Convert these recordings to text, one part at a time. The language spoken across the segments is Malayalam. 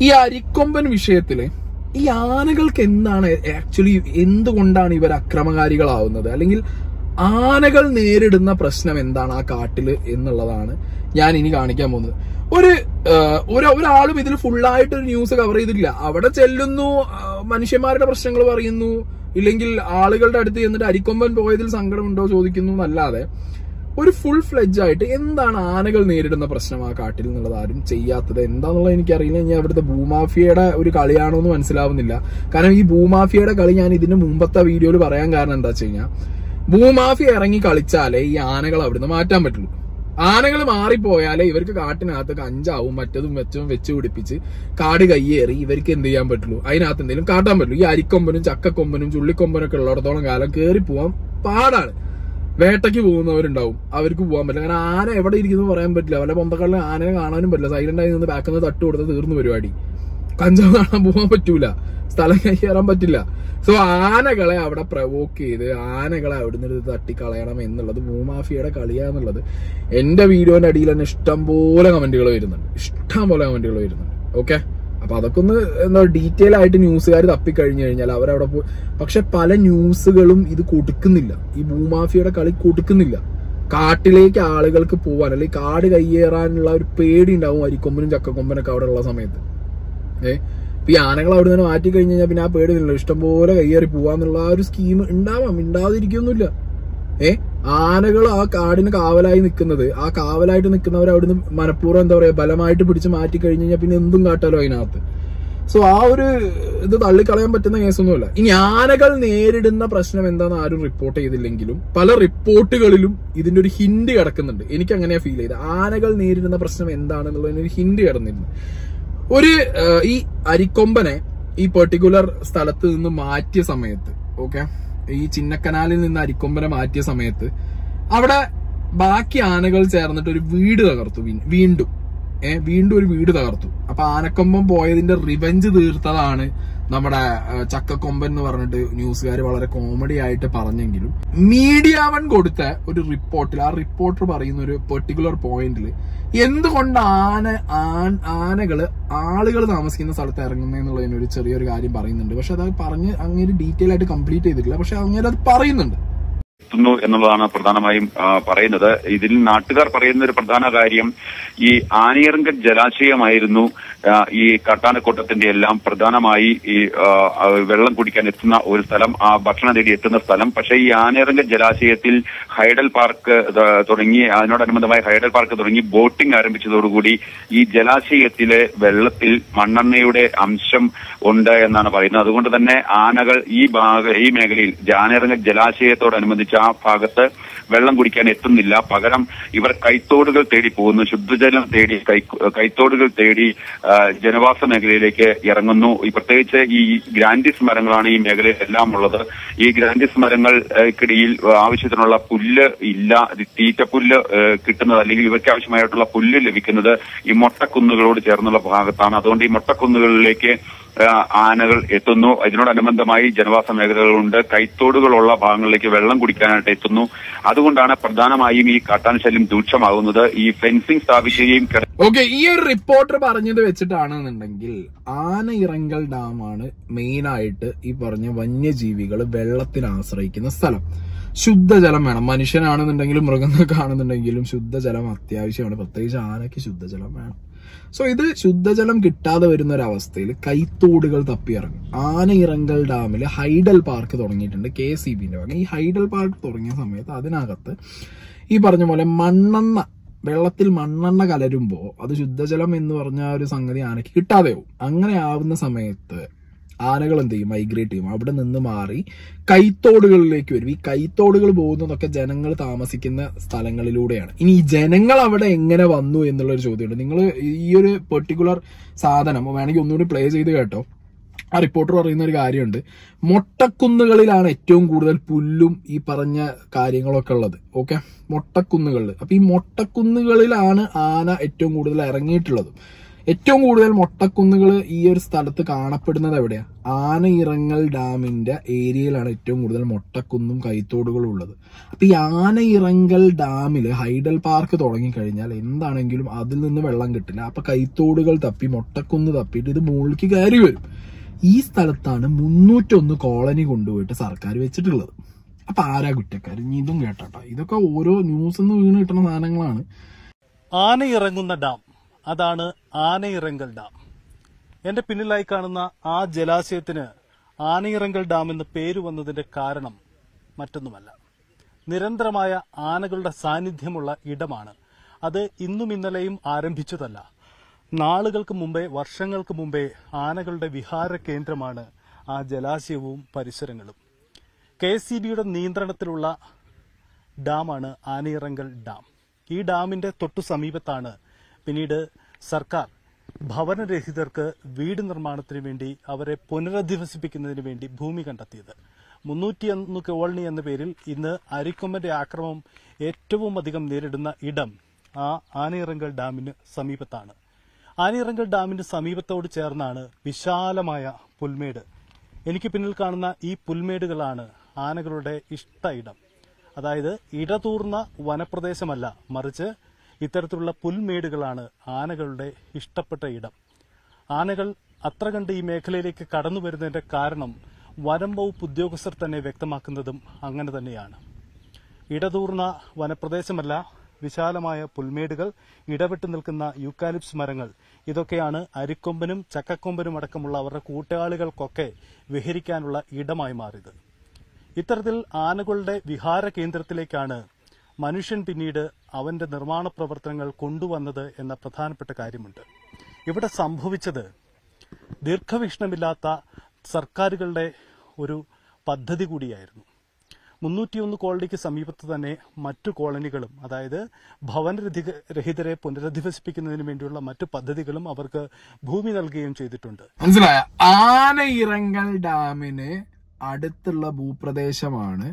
ഈ അരിക്കൊമ്പൻ വിഷയത്തില് ഈ ആനകൾക്ക് എന്താണ് ആക്ച്വലി എന്തുകൊണ്ടാണ് ഇവർ അക്രമകാരികളാവുന്നത് അല്ലെങ്കിൽ ആനകൾ നേരിടുന്ന പ്രശ്നം എന്താണ് ആ കാട്ടില് എന്നുള്ളതാണ് ഞാൻ ഇനി കാണിക്കാൻ പോകുന്നത് ഒരു ആ, ഒരു ഒരാളും ഇതിൽ ഫുള്ളായിട്ട് ഒരു ന്യൂസ് കവർ ചെയ്തിട്ടില്ല അവിടെ ചെല്ലുന്നു ആ, മനുഷ്യന്മാരുടെ പ്രശ്നങ്ങൾ പറയുന്നു ഇല്ലെങ്കിൽ ആളുകളുടെ അടുത്ത് ചെന്നിട്ട് അരിക്കൊമ്പൻ പോയതിൽ സങ്കടമുണ്ടോ ചോദിക്കുന്നു എന്നല്ലാതെ ഒരു ഫുൾ ഫ്ലെഡ്ജ് ആയിട്ട് എന്താണ് ആനകൾ നേരിടുന്ന പ്രശ്നം ആ കാട്ടിൽ എന്നുള്ളത് ആരും ചെയ്യാത്തത് എന്താന്നുള്ളത് എനിക്കറിയില്ല ഇനി അവിടുത്തെ ഭൂമാഫിയയുടെ ഒരു കളിയാണോ എന്ന് മനസ്സിലാവുന്നില്ല കാരണം ഈ ഭൂമാഫിയയുടെ കളി ഞാൻ ഇതിന്റെ മുമ്പത്തെ വീഡിയോയിൽ പറയാൻ കാരണം എന്താ വെച്ച് കഴിഞ്ഞാൽ ഭൂമാഫിയ ഇറങ്ങി കളിച്ചാലേ ഈ ആനകൾ അവിടുന്ന് മാറ്റാൻ പറ്റുള്ളൂ ആനകൾ മാറിപ്പോയാലേ ഇവർക്ക് കാട്ടിനകത്ത് കഞ്ചാവും മറ്റതും വെച്ചും വെച്ച് പിടിപ്പിച്ച് കാട് കയ്യേറി ഇവർക്ക് എന്ത് ചെയ്യാൻ പറ്റുള്ളൂ അതിനകത്ത് എന്തെങ്കിലും കാട്ടാൻ പറ്റുള്ളൂ ഈ അരിക്കൊമ്പനും ചക്കക്കൊമ്പനും ചുള്ളിക്കൊമ്പനും ഒക്കെ ഉള്ളിടത്തോളം കാലം കയറി പോവാൻ പാടാണ് വേട്ടയ്ക്ക് പോകുന്നവരുണ്ടാവും അവർക്ക് പോകാൻ പറ്റില്ല കാരണം ആന എവിടെ ഇരിക്കുന്നു പറയാൻ പറ്റില്ല വല്ല പൊന്തക്കളിൽ ആനയെ കാണാനും പറ്റില്ല സൈലന്റ് ആയി നിന്ന് ബാക്കിൽ നിന്ന് തട്ട് കൊടുത്ത് തീർന്നു പരിപാടി കഞ്ചാവ് കാണാൻ പോകാൻ പറ്റൂല സ്ഥലം കയറാൻ പറ്റില്ല സോ ആനകളെ അവിടെ പ്രവോക്ക് ചെയ്ത് ആനകളെ അവിടെ നിന്ന് തട്ടിക്കളയണം എന്നുള്ളത് ഭൂമാഫിയയുടെ കളിയാന്നുള്ളത് എന്റെ വീഡിയോന്റെ അടിയിൽ തന്നെ ഇഷ്ടം പോലെ കമന്റുകൾ വരുന്നുണ്ട് ഇഷ്ടം പോലെ കമന്റുകൾ വരുന്നുണ്ട് ഓക്കെ അപ്പൊ അതൊക്കെ ഒന്ന് എന്താ ഡീറ്റെയിൽ ആയിട്ട് ന്യൂസുകാർ തപ്പിക്കഴിഞ്ഞു കഴിഞ്ഞാൽ അവരവിടെ പോയി പക്ഷെ പല ന്യൂസുകളും ഇത് കൊടുക്കുന്നില്ല ഈ ഭൂമാഫിയയുടെ കളി കൊടുക്കുന്നില്ല കാട്ടിലേക്ക് ആളുകൾക്ക് പോവാൻ അല്ലെങ്കിൽ കാട് കയ്യേറാനുള്ള ഒരു പേടി ഉണ്ടാവും അരിക്കൊമ്പനും ചക്കക്കൊമ്പനൊക്കെ അവിടെ ഉള്ള സമയത്ത് ഏ ഇപ്പൊ ഈ ആനകൾ അവിടെ നിന്ന് മാറ്റി കഴിഞ്ഞ് കഴിഞ്ഞാൽ പിന്നെ ആ പേടിയില്ലല്ലോ ഇഷ്ടംപോലെ കയ്യേറി പോവാന്നുള്ള ആ ഒരു സ്കീം ഉണ്ടാവാം ഉണ്ടാതിരിക്കൊന്നുമില്ല ഏ ആനകൾ ആ കാടിന് കാവലായി നിൽക്കുന്നത് ആ കാവലായിട്ട് നിൽക്കുന്നവർ അവിടുന്ന് മനഃപൂർവ്വം എന്താ പറയാ ബലമായിട്ട് പിടിച്ച് മാറ്റി കഴിഞ്ഞ് കഴിഞ്ഞാൽ പിന്നെ എന്തും കാട്ടാലോ അതിനകത്ത് സോ ആ ഒരു ഇത് തള്ളിക്കളയാൻ പറ്റുന്ന കേസൊന്നുമല്ല ഇനി ആനകൾ നേരിടുന്ന പ്രശ്നം എന്താണെന്ന് ആരും റിപ്പോർട്ട് ചെയ്തില്ലെങ്കിലും പല റിപ്പോർട്ടുകളിലും ഇതിന്റെ ഒരു ഹിന്റ് കിടക്കുന്നുണ്ട് എനിക്ക് അങ്ങനെയാ ഫീൽ ചെയ്തത് ആനകൾ നേരിടുന്ന പ്രശ്നം എന്താണെന്നുള്ളതിന് ഒരു ഹിന്റ് കിടന്നിരുന്നു ഒരു ആ, ഈ അരിക്കൊമ്പനെ ഈ പെർട്ടിക്കുലർ സ്ഥലത്ത് നിന്ന് മാറ്റിയ സമയത്ത് ഓക്കെ ഈ ചിന്നക്കനാലിൽ നിന്ന് അരിക്കൊമ്പനെ മാറ്റിയ സമയത്ത് അവിടെ ബാക്കി ആനകൾ ചേർന്നിട്ട് ഒരു വീട് തകർത്തു വീ- വീണ്ടും ഏ വീണ്ടും ഒരു വീട് തകർത്തു അപ്പൊ ആനക്കൊമ്പൻ പോയതിന്റെ റിവെഞ്ച് തീർത്തതാണ് നമ്മുടെ ആ, ചക്കക്കൊമ്പൻ എന്ന് പറഞ്ഞിട്ട് ന്യൂസുകാർ വളരെ കോമഡി ആയിട്ട് പറഞ്ഞെങ്കിലും മീഡിയ വൺ കൊടുത്ത ഒരു റിപ്പോർട്ടിൽ ആ റിപ്പോർട്ടർ പറയുന്ന ഒരു പെർട്ടിക്കുലർ പോയിന്റിൽ എന്തുകൊണ്ട് ആന ആൻ- ആനകള് ആളുകൾ താമസിക്കുന്ന സ്ഥലത്ത് ഇറങ്ങുന്നതെന്നുള്ളതിന് ഒരു ചെറിയൊരു കാര്യം പറയുന്നുണ്ട് പക്ഷെ അത് പറഞ്ഞ് അങ്ങനെ ഡീറ്റെയിൽ ആയിട്ട് കംപ്ലീറ്റ് ചെയ്തിട്ടില്ല പക്ഷെ അങ്ങനെ അത് പറയുന്നുണ്ട് എത്തുന്നു എന്നുള്ളതാണ് പ്രധാനമായും ആ, പറയുന്നത് ഇതിൽ നാട്ടുകാർ പറയുന്ന ഒരു പ്രധാന കാര്യം ഈ ആനയിറങ്കൽ ജലാശയമായിരുന്നു ആ, ഈ കാട്ടാനക്കൂട്ടത്തിന്റെ എല്ലാം പ്രധാനമായി ഈ ആ, ആ, വെള്ളം കുടിക്കാൻ എത്തുന്ന ഒരു സ്ഥലം ആ ഭക്ഷണം തേടി എത്തുന്ന സ്ഥലം പക്ഷേ ഈ ആനയിറങ്കൽ ജലാശയത്തിൽ ഹൈഡൽ പാർക്ക് ത- തുടങ്ങി അതിനോടനുബന്ധമായി ഹൈഡൽ പാർക്ക് തുടങ്ങി ബോട്ടിംഗ് ആരംഭിച്ചതോടുകൂടി ഈ ജലാശയത്തിലെ വെള്ളത്തിൽ മണ്ണെണ്ണയുടെ അംശം ഉണ്ട് എന്നാണ് പറയുന്നത് അതുകൊണ്ട് തന്നെ ആനകൾ ഈ ഭാഗ ഈ മേഖലയിൽ ജാനയിറങ്ങൽ ജലാശയത്തോടനുബന്ധിച്ച് ആ ഭാഗത്ത് വെള്ളം കുടിക്കാൻ എത്തുന്നില്ല പകരം ഇവർ കൈത്തോടുകൾ തേടി പോകുന്നു ശുദ്ധജലം തേടി കൈ കൈത്തോടുകൾ തേടി ആ, ജനവാസ മേഖലയിലേക്ക് ഇറങ്ങുന്നു ഈ പ്രത്യേകിച്ച് ഈ ഗ്രാൻഡിസ് മരങ്ങളാണ് ഈ മേഖലയിൽ എല്ലാം ഉള്ളത് ഈ ഗ്രാൻഡിസ് മരങ്ങൾക്കിടയിൽ ആവശ്യത്തിനുള്ള പുല്ല് ഇല്ല ഇത് തീറ്റപ്പുല്ല് ആ, കിട്ടുന്നത് അല്ലെങ്കിൽ ഇവയ്ക്ക് ആവശ്യമായിട്ടുള്ള പുല്ല് ലഭിക്കുന്നത് ഈ മൊട്ടക്കുന്നുകളോട് ചേർന്നുള്ള ഭാഗത്താണ് അതുകൊണ്ട് ഈ മൊട്ടക്കുന്നുകളിലേക്ക് ആ, ആനകൾ എത്തുന്നു ഇതിനോടനുബന്ധമായി ജനവാസ മേഖലകളുണ്ട് കൈത്തോടുകളുള്ള ഭാഗങ്ങളിലേക്ക് വെള്ളം കുടിക്കാനായിട്ട് എത്തുന്നു അതുകൊണ്ടാണ് പ്രധാനമായും ഈ കാട്ടാൻ ശല്യം രൂക്ഷമാകുന്നത് ഈ ഫെൻസിംഗ് സ്ഥാപിക്കുകയും കിട- ഓക്കെ ഈ ഒരു റിപ്പോർട്ടർ പറഞ്ഞത് വെച്ചിട്ടാണെന്നുണ്ടെങ്കിൽ ആനയിറങ്കൽ ഡാമാണ് മെയിൻ ആയിട്ട് ഈ പറഞ്ഞ വന്യജീവികൾ വെള്ളത്തിന് ആശ്രയിക്കുന്ന സ്ഥലം ശുദ്ധജലം വേണം മനുഷ്യനാണെന്നുണ്ടെങ്കിലും മൃഗങ്ങൾക്ക് ആണെന്നുണ്ടെങ്കിലും ശുദ്ധജലം അത്യാവശ്യമാണ് പ്രത്യേകിച്ച് ആനയ്ക്ക് ശുദ്ധജലം വേണം സോ ഇത് ശുദ്ധജലം കിട്ടാതെ വരുന്ന ഒരു അവസ്ഥയിൽ കൈത്തോടുകൾ തപ്പിയിറങ്ങും ആനയിറങ്കൽ ഡാമിൽ ഹൈഡൽ പാർക്ക് തുടങ്ങിയിട്ടുണ്ട് കെ സി ബിന്റെ ഭാഗം ഈ ഹൈഡൽ പാർക്ക് തുടങ്ങിയ സമയത്ത് അതിനകത്ത് ഈ പറഞ്ഞ പോലെ മണ്ണെണ്ണ വെള്ളത്തിൽ മണ്ണെണ്ണ കലരുമ്പോൾ അത് ശുദ്ധജലം എന്ന് പറഞ്ഞ ആ ഒരു സംഗതി ആനയ്ക്ക് കിട്ടാതെയാവും അങ്ങനെ ആവുന്ന സമയത്ത് ആനകൾ എന്ത് ചെയ്യും മൈഗ്രേറ്റ് ചെയ്യും അവിടെ നിന്ന് മാറി കൈത്തോടുകളിലേക്ക് വരും ഈ കൈത്തോടുകൾ പോകുന്നതൊക്കെ ജനങ്ങൾ താമസിക്കുന്ന സ്ഥലങ്ങളിലൂടെയാണ് ഇനി ഈ ജനങ്ങൾ അവിടെ എങ്ങനെ വന്നു എന്നുള്ള ഒരു ചോദ്യമുണ്ട് നിങ്ങൾ ഈ ഒരു പെർട്ടിക്കുലർ സാധനം വേണമെങ്കിൽ ഒന്നുകൂടി പ്ലേ ചെയ്ത് കേട്ടോ ആ റിപ്പോർട്ടർ പറയുന്ന ഒരു കാര്യമുണ്ട് മൊട്ടക്കുന്നുകളിലാണ് ഏറ്റവും കൂടുതൽ പുല്ലും ഈ പറഞ്ഞ കാര്യങ്ങളൊക്കെ ഉള്ളത് ഓക്കെ മൊട്ടക്കുന്നുകളിൽ അപ്പൊ ഈ മൊട്ടക്കുന്നുകളിലാണ് ആന ഏറ്റവും കൂടുതൽ ഇറങ്ങിയിട്ടുള്ളത് ഏറ്റവും കൂടുതൽ മൊട്ടക്കുന്നുകൾ ഈ ഒരു സ്ഥലത്ത് കാണപ്പെടുന്നത് എവിടെയാ ആനയിറങ്ങൽ ഡാമിന്റെ ഏരിയയിലാണ് ഏറ്റവും കൂടുതൽ മൊട്ടക്കുന്നും കൈത്തോടുകളും ഉള്ളത് അപ്പൊ ഈ ആനയിറങ്കൽ ഡാമില് ഹൈഡൽ പാർക്ക് തുടങ്ങിക്കഴിഞ്ഞാൽ എന്താണെങ്കിലും അതിൽ നിന്ന് വെള്ളം കിട്ടില്ല അപ്പൊ കൈത്തോടുകൾ തപ്പി മൊട്ടക്കുന്ന് തപ്പിയിട്ട് ഇത് മുകളിലേക്ക് കയറി വരും ഈ സ്ഥലത്താണ് മുന്നൂറ്റൊന്ന് കോളനി കൊണ്ടുപോയിട്ട് സർക്കാർ വെച്ചിട്ടുള്ളത് അപ്പൊ ആരാ കുറ്റക്കാർ ഇനി ഇതും കേട്ടോ ഇതൊക്കെ ഓരോ ന്യൂസിൽ നിന്ന് വീണ് കിട്ടുന്ന സാധനങ്ങളാണ് ആനയിറങ്ങുന്ന ഡാം അതാണ് ആനയിറങ്കൽ ഡാം എന്റെ പിന്നിലായി കാണുന്ന ആ ജലാശയത്തിന് ആനയിറങ്കൽ ഡാം എന്ന് പേര് വന്നതിന്റെ കാരണം മറ്റൊന്നുമല്ല നിരന്തരമായ ആനകളുടെ സാന്നിധ്യമുള്ള ഇടമാണ് അത് ഇന്നും ഇന്നലെയും ആരംഭിച്ചതല്ല നാളുകൾക്ക് മുമ്പേ വർഷങ്ങൾക്ക് മുമ്പേ ആനകളുടെ വിഹാര കേന്ദ്രമാണ് ആ ജലാശയവും പരിസരങ്ങളും കെ എസ് സി ബിയുടെ നിയന്ത്രണത്തിലുള്ള ഡാമാണ് ആനയിറങ്കൽ ഡാം ഈ ഡാമിന്റെ തൊട്ടു സമീപത്താണ് പിന്നീട് സർക്കാർ ഭവനരഹിതർക്ക് വീട് നിർമ്മാണത്തിന് വേണ്ടി അവരെ പുനരധിവസിപ്പിക്കുന്നതിന് വേണ്ടി ഭൂമി കണ്ടെത്തിയത് മുന്നൂറ്റിയൊന്ന് കോളനി എന്ന പേരിൽ ഇന്ന് അരിക്കൊമ്പന്റെ ആക്രമം ഏറ്റവും അധികം നേരിടുന്ന ഇടം ആ ആനയിറങ്കൽ ഡാമിന് സമീപത്താണ് ആനയിറങ്കൽ ഡാമിന് സമീപത്തോട് ചേർന്നാണ് വിശാലമായ പുൽമേട് എനിക്ക് പിന്നിൽ കാണുന്ന ഈ പുൽമേടുകളാണ് ആനകളുടെ ഇഷ്ട ഇടം അതായത് ഇടതൂർന്ന വനപ്രദേശമല്ല മറിച്ച് ഇത്തരത്തിലുള്ള പുൽമേടുകളാണ് ആനകളുടെ ഇഷ്ടപ്പെട്ട ഇടം ആനകൾ അത്ര കണ്ട് ഈ മേഖലയിലേക്ക് കടന്നു വരുന്നതിന്റെ കാരണം വനം വകുപ്പ് ഉദ്യോഗസ്ഥർ തന്നെ വ്യക്തമാക്കുന്നതും അങ്ങനെ തന്നെയാണ് ഇടതൂർന്ന വനപ്രദേശമല്ല വിശാലമായ പുൽമേടുകൾ ഇടവിട്ട് നിൽക്കുന്ന യൂക്കാലിപ്സ് മരങ്ങൾ ഇതൊക്കെയാണ് അരിക്കൊമ്പനും ചക്കക്കൊമ്പനും അടക്കമുള്ള അവരുടെ കൂട്ടാളികൾക്കൊക്കെ വിഹരിക്കാനുള്ള ഇടമായി മാറിയത് ഇത്തരത്തിൽ ആനകളുടെ വിഹാര കേന്ദ്രത്തിലേക്കാണ് മനുഷ്യൻ പിന്നീട് അവന്റെ നിർമ്മാണ പ്രവർത്തനങ്ങൾ കൊണ്ടുവന്നത് എന്ന പ്രധാനപ്പെട്ട കാര്യമുണ്ട് ഇവിടെ സംഭവിച്ചത് ദീർഘവീക്ഷണമില്ലാത്ത സർക്കാരുകളുടെ ഒരു പദ്ധതി കൂടിയായിരുന്നു മുന്നൂറ്റിയൊന്ന് കോളനിക്ക് സമീപത്ത് തന്നെ മറ്റു കോളനികളും അതായത് ഭവനരഹിത രഹിതരെ പുനരധിവസിപ്പിക്കുന്നതിന് വേണ്ടിയുള്ള മറ്റു പദ്ധതികളും അവർക്ക് ഭൂമി നൽകുകയും ചെയ്തിട്ടുണ്ട് മനസ്സിലായ ആനയിറങ്കൽ ഡാമിന് അടുത്തുള്ള ഭൂപ്രദേശമാണ്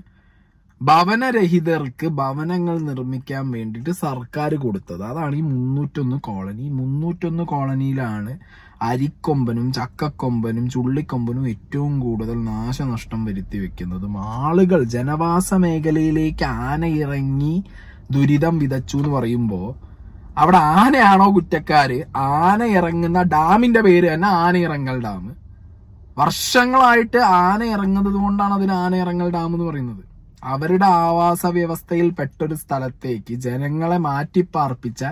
ഭവനരഹിതർക്ക് ഭവനങ്ങൾ നിർമ്മിക്കാൻ വേണ്ടിയിട്ട് സർക്കാർ കൊടുത്തത് അതാണ് ഈ മുന്നൂറ്റൊന്ന് കോളനി ഈ മുന്നൂറ്റൊന്ന് കോളനിയിലാണ് അരിക്കൊമ്പനും ചക്കക്കൊമ്പനും ചുള്ളിക്കൊമ്പനും ഏറ്റവും കൂടുതൽ നാശനഷ്ടം വരുത്തി വെക്കുന്നതും ആളുകൾ ജനവാസ മേഖലയിലേക്ക് ആന ഇറങ്ങി ദുരിതം വിതച്ചു എന്ന് പറയുമ്പോ അവിടെ ആനയാണോ കുറ്റക്കാര് ആന ഇറങ്ങുന്ന ഡാമിന്റെ പേര് തന്നെ ആനയിറങ്ങൽ ഡാം വർഷങ്ങളായിട്ട് ആന ഇറങ്ങുന്നത് കൊണ്ടാണ് അതിന് ആന ഇറങ്ങൽ ഡാം എന്ന് പറയുന്നത് അവരുടെ ആവാസ വ്യവസ്ഥയിൽ പെട്ടൊരു സ്ഥലത്തേക്ക് ജനങ്ങളെ മാറ്റിപ്പാർപ്പിച്ച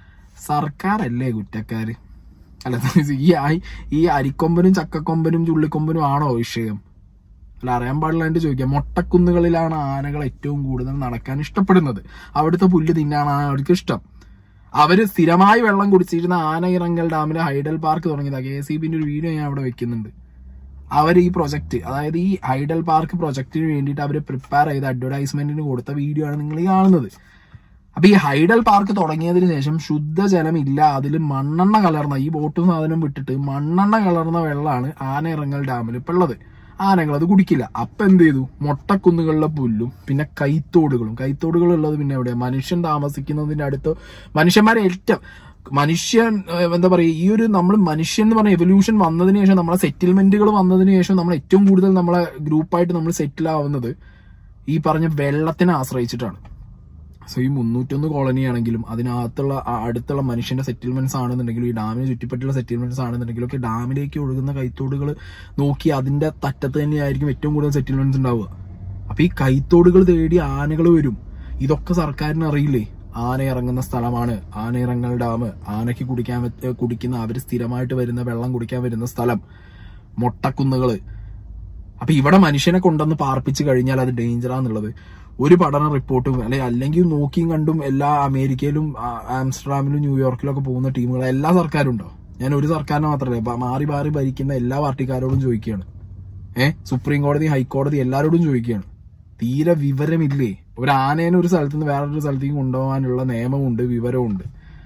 സർക്കാരല്ലേ കുറ്റക്കാര് അല്ല ഈ ആ- ഈ അരിക്കൊമ്പനും ചക്കക്കൊമ്പനും ചുള്ളിക്കൊമ്പനും ആണോ വിഷയം അല്ല അറിയാൻ പാടില്ലാണ്ട് ചോദിക്കാം മൊട്ടക്കുന്നുകളിലാണ് ആനകൾ ഏറ്റവും കൂടുതൽ നടക്കാൻ ഇഷ്ടപ്പെടുന്നത് അവിടുത്തെ പുല്ല് തിന്നാനാണ് അവർക്ക് ഇഷ്ടം അവര് സ്ഥിരമായി വെള്ളം കുടിച്ചിരുന്ന ആനയിറങ്കൽ ഡാമിലെ ഹൈഡൽ പാർക്ക് തുടങ്ങിയതാ കെ എസ് ഒരു വീഡിയോ ഞാൻ അവിടെ വെക്കുന്നുണ്ട് അവർ ഈ പ്രൊജക്ട് അതായത് ഈ ഹൈഡൽ പാർക്ക് പ്രൊജക്ടിന് വേണ്ടിയിട്ട് അവർ പ്രിപ്പയർ ചെയ്ത അഡ്വർടൈസ്മെന്റിന് കൊടുത്ത വീഡിയോ ആണ് നിങ്ങൾ ഈ കാണുന്നത് അപ്പൊ ഈ ഹൈഡൽ പാർക്ക് തുടങ്ങിയതിന് ശേഷം ശുദ്ധജലം ഇല്ല അതിൽ മണ്ണെണ്ണ കലർന്ന ഈ ബോട്ടും സാധനം വിട്ടിട്ട് മണ്ണെണ്ണ കലർന്ന വെള്ളമാണ് ആനയിറങ്ങൽ ഡാമിൽ ഇപ്പൊ ഉള്ളത് ആനകൾ അത് കുടിക്കില്ല അപ്പൊ എന്ത് ചെയ്തു മൊട്ടക്കുന്നുകളിലെ പുല്ലും പിന്നെ കൈത്തോടുകളും കൈത്തോടുകൾ ഉള്ളത് പിന്നെ എവിടെയാ മനുഷ്യൻ താമസിക്കുന്നതിന്റെ അടുത്ത് മനുഷ്യന്മാരെ ഏറ്റവും മനുഷ്യൻ ഏഹ്, എന്താ പറയുക ഈ ഒരു നമ്മൾ മനുഷ്യൻ എന്ന് പറഞ്ഞ എവല്യൂഷൻ വന്നതിന് ശേഷം നമ്മളെ സെറ്റിൽമെന്റുകൾ വന്നതിന് ശേഷം നമ്മൾ ഏറ്റവും കൂടുതൽ നമ്മളെ ഗ്രൂപ്പായിട്ട് നമ്മൾ സെറ്റിൽ ആവുന്നത് ഈ പറഞ്ഞ വെള്ളത്തിനെ ആശ്രയിച്ചിട്ടാണ് സോ ഈ മുന്നൂറ്റൊന്ന് കോളനി ആണെങ്കിലും അതിനകത്തുള്ള ആ അടുത്തുള്ള മനുഷ്യന്റെ സെറ്റിൽമെന്റ്സ് ആണെന്നുണ്ടെങ്കിലും ഈ ഡാമിന് ചുറ്റിപ്പറ്റിയുള്ള സെറ്റിൽമെന്റ്സ് ആണെന്നുണ്ടെങ്കിലും ഒക്കെ ഡാമിലേക്ക് ഒഴുകുന്ന കൈത്തോടുകൾ നോക്കി അതിന്റെ തറ്റത്ത് തന്നെയായിരിക്കും ഏറ്റവും കൂടുതൽ സെറ്റിൽമെന്റ്സ് ഉണ്ടാവുക അപ്പൊ ഈ കൈത്തോടുകൾ തേടി ആനകൾ വരും ഇതൊക്കെ സർക്കാരിന് അറിയില്ലേ ആന ഇറങ്ങുന്ന സ്ഥലമാണ് ആന ഇറങ്ങൽ ഡാം ആനയ്ക്ക് കുടിക്കാൻ പറ്റ- കുടിക്കുന്ന അവര് സ്ഥിരമായിട്ട് വരുന്ന വെള്ളം കുടിക്കാൻ വരുന്ന സ്ഥലം മൊട്ടക്കുന്നുകള് അപ്പൊ ഇവിടെ മനുഷ്യനെ കൊണ്ടുവന്ന് പാർപ്പിച്ച് കഴിഞ്ഞാൽ അത് ഡേഞ്ചറാന്നുള്ളത് ഒരു പഠന റിപ്പോർട്ടും അല്ലെ അല്ലെങ്കിൽ നോക്കിയും കണ്ടും എല്ലാ അമേരിക്കയിലും ആ, ആംസ്റ്റർഡാമിലും ന്യൂയോർക്കിലും ഒക്കെ പോകുന്ന ടീമുകൾ എല്ലാ സർക്കാരും ഉണ്ടോ ഞാൻ ഒരു സർക്കാരിനെ മാത്രമല്ല ബ- മാറി മാറി ഭരിക്കുന്ന എല്ലാ പാർട്ടിക്കാരോടും ചോദിക്കുകയാണ് ഏഹ് സുപ്രീം കോടതി ഹൈക്കോടതി എല്ലാവരോടും ചോദിക്കുകയാണ് തീരെ വിവരമില്ലേ ഒരു ആനേനെ ഒരു സ്ഥലത്ത് നിന്ന് വേറൊരു സ്ഥലത്തേക്ക് കൊണ്ടുപോകാനുള്ള നിയമമുണ്ട് വിവരമുണ്ട്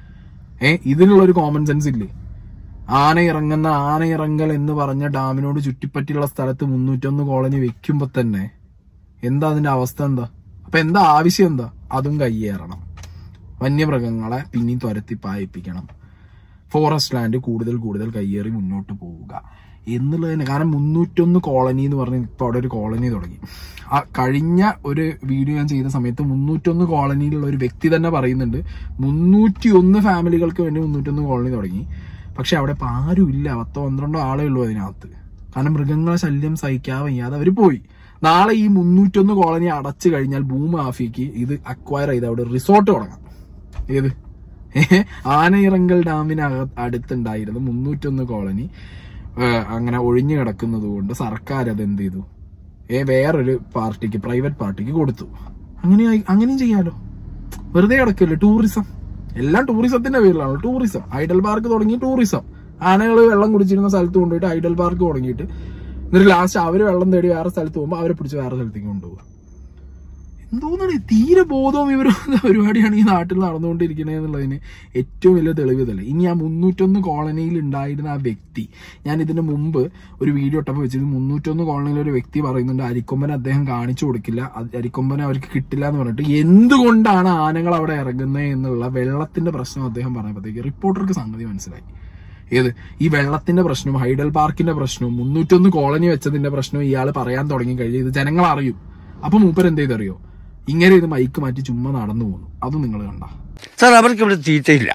ഏ ഇതിനുള്ള ഒരു കോമൺ സെൻസ് ഇല്ലേ ആന ഇറങ്ങുന്ന ആന ഇറങ്ങൽ എന്ന് പറഞ്ഞ ഡാമിനോട് ചുറ്റിപ്പറ്റിയുള്ള സ്ഥലത്ത് മുന്നൂറ്റൊന്ന് കോളനി വെക്കുമ്പോ തന്നെ എന്താ അതിന്റെ അവസ്ഥ എന്താ അപ്പൊ എന്താ ആവശ്യം എന്താ അതും കയ്യേറണം വന്യമൃഗങ്ങളെ പിന്നെയും തുരത്തി പായിപ്പിക്കണം ഫോറസ്റ്റ് ലാൻഡ് കൂടുതൽ കൂടുതൽ കയ്യേറി മുന്നോട്ട് പോവുക എന്നുള്ളത് തന്നെ കാരണം മുന്നൂറ്റൊന്ന് കോളനി എന്ന് പറഞ്ഞ് ഇപ്പോൾ അവിടെ ഒരു കോളനി തുടങ്ങി ആ കഴിഞ്ഞ ഒരു വീഡിയോ ഞാൻ ചെയ്ത സമയത്ത് മുന്നൂറ്റൊന്ന് കോളനിയിലുള്ള ഒരു വ്യക്തി തന്നെ പറയുന്നുണ്ട് മുന്നൂറ്റി ഒന്ന് ഫാമിലികൾക്ക് വേണ്ടി മുന്നൂറ്റൊന്ന് കോളനി തുടങ്ങി പക്ഷെ അവിടെ ഇപ്പം ആരും ഇല്ല പത്തോ പന്ത്രണ്ടോ ആളേ ഉള്ളൂ അതിനകത്ത് കാരണം മൃഗങ്ങളെ ശല്യം സഹിക്കാൻ വയ്യാതെ അവർ പോയി നാളെ ഈ മുന്നൂറ്റൊന്ന് കോളനി അടച്ചു കഴിഞ്ഞാൽ ഭൂമാഫിക്ക് ഇത് അക്വയർ ചെയ്ത് അവിടെ റിസോർട്ട് തുടങ്ങാം ഏത് ഏഹ് ആനയിറങ്കൽ ഡാമിനക അടുത്തുണ്ടായിരുന്ന മുന്നൂറ്റൊന്ന് കോളനി ഏഹ് അങ്ങനെ ഒഴിഞ്ഞു കിടക്കുന്നത് കൊണ്ട് സർക്കാർ അത് എന്ത് ചെയ്തു ഏ വേറൊരു പാർട്ടിക്ക് പ്രൈവറ്റ് പാർട്ടിക്ക് കൊടുത്തു അങ്ങനെ അങ്ങനെയും ചെയ്യാലോ വെറുതെ കിടക്കില്ല ടൂറിസം എല്ലാം ടൂറിസത്തിന്റെ പേരിലാണ് ടൂറിസം ഐഡൽ പാർക്ക് തുടങ്ങി ടൂറിസം ആനകൾ വെള്ളം കുടിച്ചിരുന്ന സ്ഥലത്ത് കൊണ്ടുപോയിട്ട് ഐഡൽ പാർക്ക് തുടങ്ങിയിട്ട് എന്നിട്ട് ലാസ്റ്റ് അവര് വെള്ളം തേടി വേറെ സ്ഥലത്ത് പോകുമ്പോൾ അവരെ പിടിച്ച് വേറെ സ്ഥലത്തേക്ക് കൊണ്ടുപോകുക എന്തോന്നാണ് തീരെ ബോധവും ഇവരും പരിപാടിയാണ് ഈ നാട്ടിൽ നടന്നുകൊണ്ടിരിക്കുന്നത് എന്നുള്ളതിന് ഏറ്റവും വലിയ തെളിവ് ഇതല്ലേ ഇനി ആ മുന്നൂറ്റൊന്ന് കോളനിയിൽ ഉണ്ടായിരുന്ന ആ വ്യക്തി ഞാൻ ഇതിന് മുമ്പ് ഒരു വീഡിയോ ഇട്ടപ്പോൾ വെച്ചത് മുന്നൂറ്റൊന്ന് കോളനിയിൽ ഒരു വ്യക്തി പറയുന്നുണ്ട് അരിക്കൊമ്പനെ അദ്ദേഹം കാണിച്ചു കൊടുക്കില്ല അത് അരിക്കൊമ്പനെ അവർക്ക് കിട്ടില്ല എന്ന് പറഞ്ഞിട്ട് എന്തുകൊണ്ടാണ് ആനകൾ അവിടെ ഇറങ്ങുന്നത് എന്നുള്ള വെള്ളത്തിന്റെ പ്രശ്നം അദ്ദേഹം പറഞ്ഞപ്പോഴത്തേക്ക് റിപ്പോർട്ടർക്ക് സംഗതി മനസ്സിലായി ഏത് ഈ വെള്ളത്തിന്റെ പ്രശ്നവും ഹൈഡൽ പാർക്കിന്റെ പ്രശ്നവും മുന്നൂറ്റൊന്ന് കോളനി വെച്ചതിന്റെ പ്രശ്നവും ഇയാൾ പറയാൻ തുടങ്ങി കഴിഞ്ഞാൽ ഇത് ജനങ്ങൾ അറിയും അപ്പൊ മൂപ്പർ എന്ത് ചെയ്തറിയോ ഇങ്ങനെ ഇത് മൈക്ക് മാറ്റി ചുമ്മാ നടന്നു പോകുന്നു അതും നിങ്ങൾ കണ്ട സാർ അവർക്ക് ഇവിടെ തീറ്റയില്ല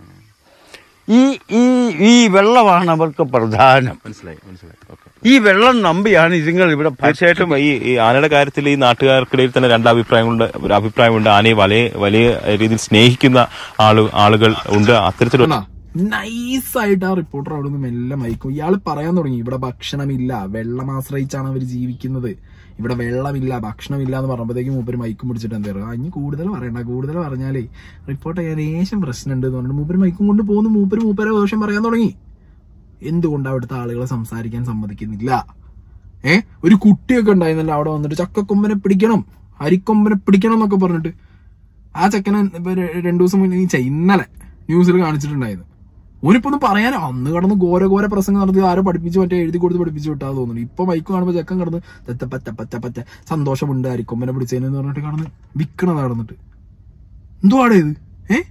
ഈ ഈ ഈ വെള്ളമാണ് അവർക്ക് പ്രധാനം മനസ്സിലായി മനസ്സിലായി ഓക്കെ ഈ വെള്ളം നമ്പിയാണ് ഇതുങ്ങൾ ഇവിടെ ഭ- തീർച്ചയായിട്ടും ഈ ഈ ആനയുടെ കാര്യത്തിൽ ഈ നാട്ടുകാർക്കിടയിൽ തന്നെ രണ്ട് അഭിപ്രായങ്ങളുണ്ട് ഒരു അഭിപ്രായമുണ്ട് ആനയെ വലിയ വലിയ രീതിയിൽ സ്നേഹിക്കുന്ന ആളു ആളുകൾ ഉണ്ട് അത്തരത്തിലുള്ള നൈസായിട്ട് ആ റിപ്പോർട്ടർ അവിടെ നിന്ന് മെല്ലെ മയക്കും ഇയാൾ പറയാൻ തുടങ്ങി ഇവിടെ ഭക്ഷണമില്ല വെള്ളം ആശ്രയിച്ചാണ് അവർ ജീവിക്കുന്നത് ഇവിടെ വെള്ളമില്ല ഭക്ഷണമില്ല എന്ന് പറഞ്ഞപ്പോഴത്തേക്കും മൂപ്പര് മൈക്കും പിടിച്ചിട്ട് എന്താ പറയുക ഇനി കൂടുതൽ പറയണ്ട കൂടുതൽ പറഞ്ഞാലേ റിപ്പോർട്ട് ഏകദേശം പ്രശ്നമുണ്ട് എന്ന് പറഞ്ഞിട്ട് മൂപ്പര് മൈക്കും കൊണ്ട് പോകുന്നു മൂപ്പര് മൂപ്പരെ വേഷം പറയാൻ തുടങ്ങി എന്തുകൊണ്ട് അവിടുത്തെ ആളുകളെ സംസാരിക്കാൻ സമ്മതിക്കുന്നില്ല ഏ ഒരു കുട്ടിയൊക്കെ ഉണ്ടായിരുന്നല്ലോ അവിടെ വന്നിട്ട് ചക്കക്കൊമ്പനെ പിടിക്കണം അരിക്കൊമ്പനെ പിടിക്കണം എന്നൊക്കെ പറഞ്ഞിട്ട് ആ ചെക്കനെ ഇപ്പൊ ര- രണ്ടു ദിവസം മുന്നേ ഈ ചെ- ഇന്നലെ ന്യൂസിൽ കാണിച്ചിട്ടുണ്ടായിരുന്നു ഓനിപ്പോ ഒന്ന് പറയാൻ അന്ന് കടന്ന് ഘോര ഘോര പ്രസംഗം നടത്തി ആരോ പഠിപ്പിച്ച് മറ്റേ എഴുതി കൊടുത്ത് പഠിപ്പിച്ച് വിട്ടാ തോന്നുന്നു ഇപ്പൊ മൈക്ക് കാണുമ്പോ ചെക്കൻ കടന്ന് തെറ്റ പറ്റ പറ്റ പറ്റ സന്തോഷമുണ്ട് അരിക്കൊമ്പനെ പിടിച്ചതിന് പറഞ്ഞിട്ട് കടന്ന് വിക്കണ നടന്നിട്ട് എന്തുവാടേ ഇത് ഏ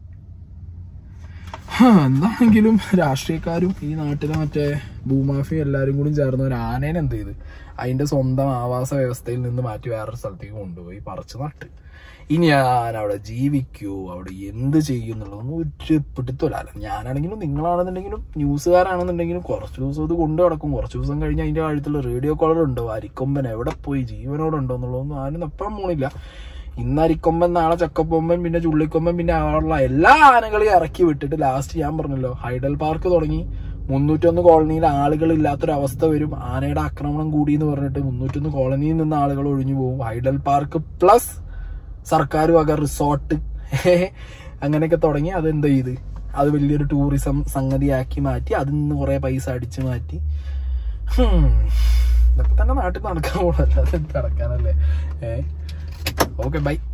ഹാ, എന്താണെങ്കിലും രാഷ്ട്രീയക്കാരും ഈ നാട്ടിലെ മറ്റേ ഭൂമാഫിയും എല്ലാരും കൂടി ചേർന്ന് ഒരു ആനേനെ എന്ത് ചെയ്ത് അതിന്റെ സ്വന്തം ആവാസ വ്യവസ്ഥയിൽ നിന്ന് മാറ്റി വേറൊരു സ്ഥലത്തേക്ക് കൊണ്ടുപോയി പറിച്ചു നട്ട് ഇനി ഞാൻ അവിടെ ജീവിക്കൂ അവിടെ എന്ത് ചെയ്യും എന്നുള്ളതൊന്നും ഒരു പിടുത്തല്ല ഞാനാണെങ്കിലും നിങ്ങളാണെന്നുണ്ടെങ്കിലും ന്യൂസുകാരാണെന്നുണ്ടെങ്കിലും കുറച്ച് ദിവസം ഇത് കൊണ്ടു നടക്കും കുറച്ച് ദിവസം കഴിഞ്ഞ് അതിന്റെ കാര്യത്തിലുള്ള റേഡിയോ കോളർ ഉണ്ടോ അരിക്കൊമ്പൻ എവിടെ പോയി ജീവനോടുണ്ടോ എന്നുള്ളതൊന്നും ആരും നപ്പാൻ പോണില്ല ഇന്ന് അരിക്കൊമ്പൻ നാളെ ചക്കപ്പൊമ്പൻ പിന്നെ ചുള്ളിക്കൊമ്പൻ പിന്നെ ഉള്ള എല്ലാ ആനകളെയും ഇറക്കി വിട്ടിട്ട് ലാസ്റ്റ് ഞാൻ പറഞ്ഞല്ലോ ഹൈഡൽ പാർക്ക് തുടങ്ങി മുന്നൂറ്റൊന്ന് കോളനിയിൽ ആളുകൾ ഇല്ലാത്തൊരവസ്ഥ വരും ആനയുടെ ആക്രമണം കൂടി എന്ന് പറഞ്ഞിട്ട് മുന്നൂറ്റൊന്ന് കോളനിയിൽ നിന്ന് ആളുകൾ ഒഴിഞ്ഞു പോകും ഹൈഡൽ പാർക്ക് പ്ലസ് സർക്കാർ വക റിസോർട്ട് അങ്ങനെയൊക്കെ തുടങ്ങി അത് എന്ത് ചെയ്ത് അത് വലിയൊരു ടൂറിസം സംഗതിയാക്കി മാറ്റി അതിൽ നിന്ന് കുറെ പൈസ അടിച്ചു മാറ്റി ഹും. ഇതൊക്കെ തന്നെ നാട്ടിൽ നടക്കാൻ പോകണല്ലോ അത് നടക്കാനല്ലേ ഏ ഓക്കെ ബൈ